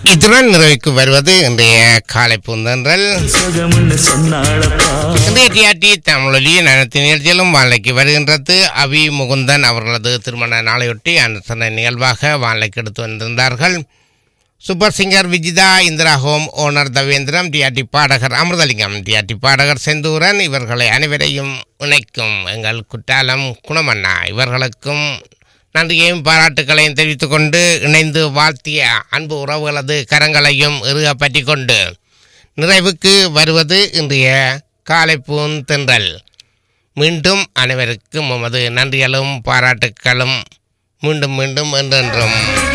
இத்துடன் நிறைவுக்கு வருவது இன்றைய காலை பூந்தன்றல் சுகம்னு சொன்னாளப்பா இன்றைய டிஆர்டி தமிழொலி நடத்தி நிகழ்ச்சியிலும் வாழைக்கு வருகின்றது அவி முகுந்தன் அவர்களது திருமண நாளையொட்டி அனுசரணை நிகழ்வாக வாழைக்கு எடுத்து வந்திருந்தார்கள் super singer Vijitha Indira home owner Thavendram DRD பாடகர் அமிர்தலிங்கம் டிஆர்டி பாடகர் செந்தூரன் இவர்களை அனைவரையும் இணைக்கும் எங்கள் குற்றாலம் குணமண்ணா இவர்களுக்கும் நன்றியையும் பாராட்டுகளையும் தெரிவித்துக் கொண்டு இணைந்து வாழ்த்திய அன்பு உறவுகளது கரங்களையும் இறுக பற்றி கொண்டு நிறைவுக்கு வருவது இன்றைய காலை பூந்தென்றல் மீண்டும் அனைவருக்கும் உமது நன்றிகளும் பாராட்டுக்களும் மீண்டும் மீண்டும் என்றென்றும்